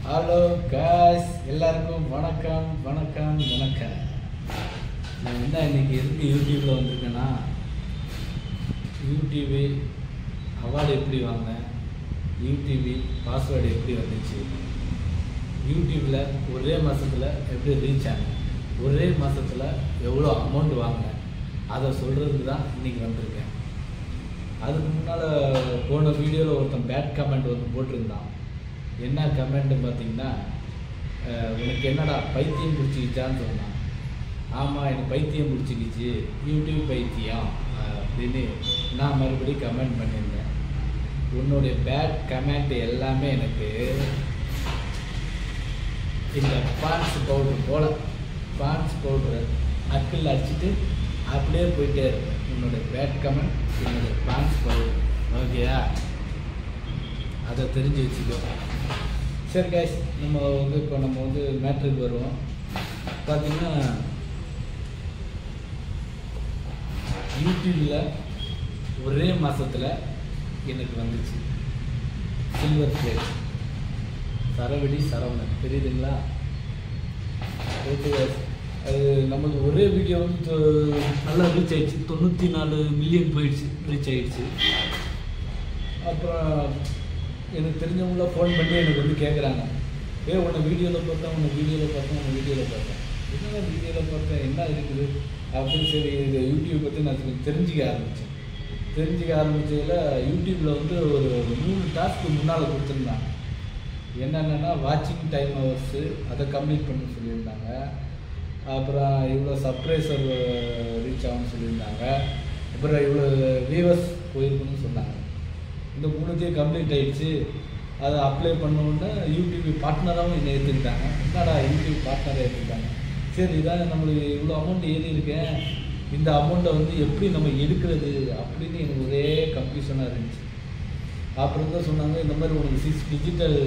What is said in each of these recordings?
hello cos எல்லாருக்கும் வணக்கம் வணக்கம் வணக்கம் நான் என்ன இன்னைக்கு எதுக்கு யூடியூப்பில் வந்திருக்கேன்னா யூடியூபு அவார்டு எப்படி வாங்கினேன் யூடியூபு பாஸ்வேர்டு எப்படி வந்துச்சு யூடியூப்பில் ஒரே மாதத்தில் எப்படி ரீச் ஆனேன் ஒரே மாதத்தில் எவ்வளோ அமௌண்ட் வாங்கினேன் அதை சொல்கிறதுக்கு தான் இன்றைக்கி வந்திருக்கேன் அதுக்கு முன்னால் போன வீடியோவில் ஒருத்தன் பேட் கமெண்ட் வந்து போட்டிருந்தான் என்ன கமெண்ட்டு பார்த்தீங்கன்னா அஹ், உனக்கு என்னடா பைத்தியம் பிடிச்சிக்கிச்சான்னு சொன்னான் ஆமாம் எனக்கு பைத்தியம் பிடிச்சிக்கிச்சு யூடியூப் பைத்தியம் அஹ், அப்படின்னு நான் மறுபடியும் கமெண்ட் பண்ணியிருந்தேன் உன்னுடைய பேட் கமெண்ட் எல்லாமே எனக்கு இந்த பான்ஸ் பவுடர் போல பான்ஸ் பவுடர் அக்கில் அடிச்சுட்டு அப்படியே போயிட்டே இருப்பேன் உன்னோட பேட் கமெண்ட் என்னோட பான்ஸ் பவுடர் ஓகேயா அதை தெரிஞ்சு வச்சுக்கோ சரி கைஸ் நம்ம வந்து இப்போ நம்ம வந்து மேட்ருக்கு வருவோம் பார்த்தீங்கன்னா யூடியூப்பில் ஒரே மாதத்தில் எனக்கு வந்துச்சு சில்வர் பிளேட் சரவெடி சரவணன் தெரியுதுங்களா ஓகே அது நமக்கு ஒரே வீடியோ வந்து தொ- நல்லா ரீச் ஆயிடுச்சு தொண்ணூற்றி நாலு மில்லியன் போயிடுச்சு ரீச் ஆயிடுச்சு அப்புறம் எனக்கு தெரிஞ்சவங்கள ஃபோன் பண்ணி எனக்கு வந்து கேட்குறாங்க ஏ உன்னை வீடியோவில் பார்த்தேன் உன்னை வீடியோவில் பார்த்தேன் உன்னை வீடியோவில் பார்த்தேன் என்ன வீடியோவில் பார்த்தேன் என்ன இருக்குது அப்படின்னு சரி இது யூடியூப் பற்றி நான் சொல்லி தெரிஞ்சுக்க ஆரம்பித்தேன் தெரிஞ்சுக்க ஆரம்பிச்சதுல யூடியூப்பில் வந்து ஒரு மூணு டாஸ்க்கு முன்னால் கொடுத்துருந்தாங்க என்னென்னா வாட்சிங் டைம் ஹவர்ஸு அதை கம்ப்ளீட் பண்ண சொல்லியிருந்தாங்க அப்புறம் இவ்வளோ சப்ரைசர் ரீச் ஆகும்னு சொல்லியிருந்தாங்க அப்புறம் இவ்வளோ வியூவர்ஸ் போயிருக்குன்னு சொன்னாங்க இந்த மூணுத்தையும் கம்ப்ளீட் ஆயிடுச்சு அதை அப்ளை பண்ண உடனே யூடியூப் பார்ட்னராகவும் என்னை ஏற்றுக்கிட்டாங்க என்னடா யூடியூப் பார்ட்னரை ஏற்றுக்கிட்டாங்க சரி இதான் நம்மளுக்கு இவ்வளோ அமௌண்ட் ஏறி இருக்கேன் இந்த அமௌண்ட்டை வந்து எப்படி நம்ம எடுக்கிறது அப்படின்னு எனக்கு ஒரே கன்ஃபியூஷனாக இருந்துச்சு அப்புறம் தான் சொன்னாங்க இந்த மாதிரி உனக்கு சிக்ஸ் டிஜிட்டல்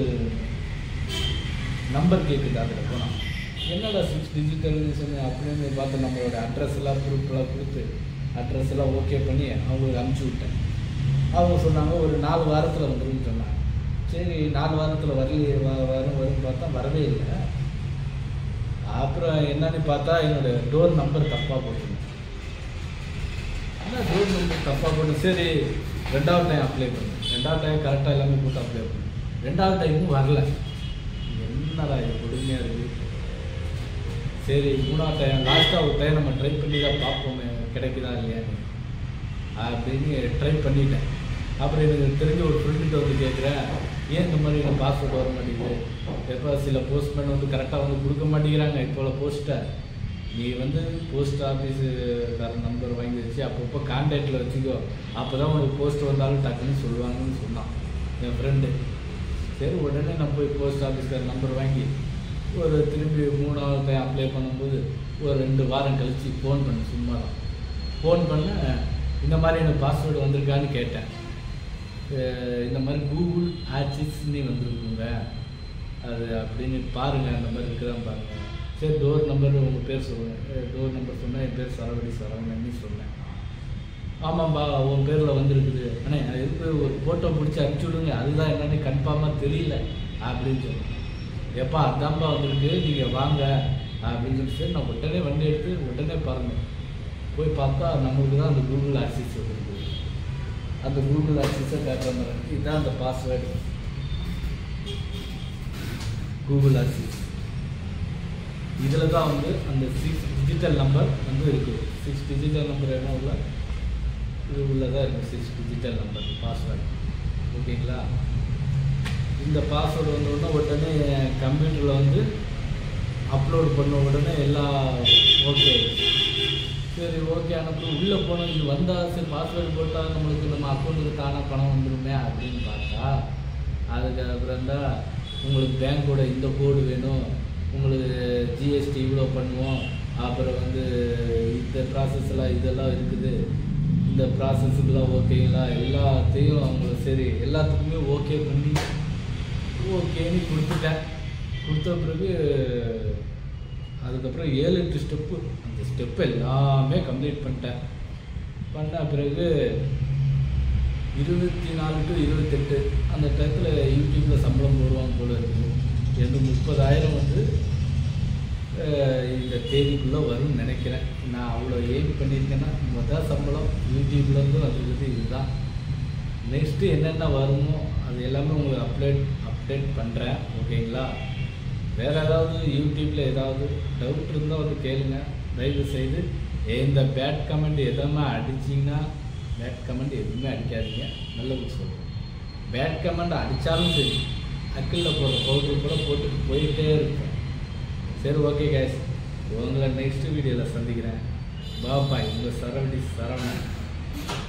நம்பர் கேட்குது அதில் போனால் என்னடா சிக்ஸ் டிஜிட்டல்னு சொன்னேன் அப்படின்னு பார்த்து நம்மளோட அட்ரஸ் எல்லாம் ப்ரூஃப்லாம் கொடுத்து அட்ரஸ் எல்லாம் ஓகே பண்ணி அவங்களுக்கு அனுப்பிச்சி விட்டேன் அவங்க சொன்னாங்க ஒரு நாலு வாரத்தில் வந்துருன்னு சொன்னாங்க சரி நாலு வாரத்தில் வரலையே வ வரும் வரும்னு பார்த்தா வரவே இல்லை அப்புறம் என்னன்னு பார்த்தா என்னோட டோர் நம்பர் தப்பாக போட்டிருந்தேன் என்ன டோர் நம்பர் தப்பாக போட்டு சரி ரெண்டாவது டைம் அப்ளை பண்ணேன் ரெண்டாவது டைம் கரெக்டாக எல்லாமே போட்டு அப்ளை பண்ணேன் ரெண்டாவது டைமும் வரல என்னடா இது கொடுமையாக இருக்குது சரி மூணாவது டைம் லாஸ்ட்டாக ஒரு டைம் நம்ம ட்ரை பண்ணி தான் பார்ப்போமே கிடைக்குதா இல்லையான்னு அப்படின்னு ட்ரை பண்ணிட்டேன் அப்புறம் எனக்கு தெரிஞ்ச ஒரு ஃப்ரெண்டுகிட்ட வந்து கேட்குறேன் ஏன் இந்த மாதிரி எனக்கு பாஸ்வேர்டு வர மாட்டேங்குது எப்போ சில போஸ்ட்மேன் வந்து கரெக்டாக வந்து கொடுக்க மாட்டேங்கிறாங்க இப்போ உள்ள போஸ்ட்டை நீ வந்து போஸ்ட் ஆஃபீஸுக்கார நம்பர் வாங்கி வச்சு அப்பப்போ கான்டாக்டில் வச்சுக்கோ அப்போ தான் உனக்கு போஸ்ட் வந்தாலும் டக்குன்னு சொல்லுவாங்கன்னு சொன்னான் என் ஃப்ரெண்டு சரி உடனே நான் போய் போஸ்ட் ஆஃபீஸ்கார நம்பர் வாங்கி ஒரு திரும்பி மூணாவது டைம் அப்ளை பண்ணும்போது ஒரு ரெண்டு வாரம் கழித்து ஃபோன் பண்ண சும்மா தான் ஃபோன் பண்ண இந்த மாதிரி எனக்கு பாஸ்வேர்டு வந்திருக்கான்னு கேட்டேன் அஹ் இந்த மாதிரி கூகுள் ஆக்சிஸ்னு வந்திருக்குங்க அது அப்படின்னு பாருங்கள் அந்த மாதிரி இருக்குதான் பாருங்கள் சரி டோர் நம்பர் உங்கள் பேர் சொல்லுங்கள் டோர் நம்பர் சொன்னேன் என் பேர் சரவடி சரவணன்னு சொன்னேன் ஆமாம்பா உன் பேரில் வந்திருக்குது அண்ணே அது இருக்கு ஒரு ஃபோட்டோ பிடிச்சி அனுப்பிச்சி விடுங்க அதுதான் என்னன்னு கன்ஃபார்மாக தெரியல அப்படின்னு சொன்னேன் எப்பா அதான்ப்பா வந்திருக்கு நீங்கள் வாங்க அப்படின்னு சொல்லி சரி நான் உடனே வண்டி எடுத்து உடனே பாருங்கள் போய் பார்த்தா நம்மளுக்கு தான் அந்த கூகுள் ஆக்சிஸ் வந்துருக்கு அந்த கூகுள் ஆக்சிஸை காட்டுற மாதிரி இதுதான் அந்த பாஸ்வேர்டு கூகுள் ஆக்சிஸ் இதில் தான் வந்து அந்த சிக்ஸ் டிஜிட்டல் நம்பர் வந்து இருக்குது சிக்ஸ் டிஜிட்டல் நம்பர் என்ன உள்ள இது உள்ளதாக இருக்குது சிக்ஸ் டிஜிட்டல் நம்பர் பாஸ்வேர்டு ஓகேங்களா இந்த பாஸ்வேர்டு வந்த உடனே உடனே கம்ப்யூட்டரில் வந்து அப்லோட் பண்ண உடனே எல்லாம் ஓகே சரி ஓகே அனுப்பு உள்ளே போனோம் இது வந்தால் சரி பாஸ்வேர்டு போட்டால் நம்மளுக்கு நம்ம அக்கௌண்ட்டுக்கு தானாக பணம் வந்துடுமே அப்படின்னு பார்த்தா அதுக்கு அப்புறம் தான் உங்களுக்கு பேங்க்கோட இந்த கோடு வேணும் உங்களுக்கு ஜிஎஸ்டி இவ்வளோ பண்ணுவோம் அப்புறம் வந்து இந்த ப்ராசஸ்லாம் இதெல்லாம் இருக்குது இந்த ப்ராசஸுக்கெல்லாம் ஓகேங்களா எல்லாத்தையும் அவங்க சரி எல்லாத்துக்குமே ஓகே பண்ணி ஓகேன்னு கொடுத்துட்டேன் கொடுத்த பிறகு அதுக்கப்புறம் ஏழு எட்டு ஸ்டெப்பு அந்த ஸ்டெப்பு எல்லாமே கம்ப்ளீட் பண்ணிட்டேன் பண்ண பிறகு இருபத்தி நாலு டு இருபத்தெட்டு அந்த டயத்தில் யூடியூப்பில் சம்பளம் போடுவாங்க போல இருக்குது எந்த முப்பதாயிரம் வந்து அஹ், இந்த தேதிக்குள்ளே வரும்னு நினைக்கிறேன் நான் அவ்வளோ எய்ம் பண்ணியிருக்கேன்னா மொதல் சம்பளம் யூடியூப்லேருந்து வந்திருக்குது இதுதான் நெக்ஸ்ட்டு என்னென்ன வருமோ அது எல்லாமே உங்களுக்கு அப்டேட் அப்டேட் பண்ணுறேன் ஓகேங்களா வேறு ஏதாவது யூடியூப்பில் ஏதாவது டவுட் இருந்தால் வந்து கேளுங்க தயவு செய்து இந்த பேட் கமெண்ட் எதுவுமே அடிச்சிங்கன்னா பேட் கமெண்ட் எதுவுமே அடிக்காதீங்க நல்லது சொல்கிறேன் பேட் கமெண்ட் அடித்தாலும் சரி அக்கிளில் போடுற பவுடர் கூட போட்டுட்டு போயிட்டே இருப்பேன் சரி ஓகே கேஸ் உங்களை நெக்ஸ்ட் வீடியோவில் சந்திக்கிறேன் பாபாய் உங்கள் சரவடி சரவணன்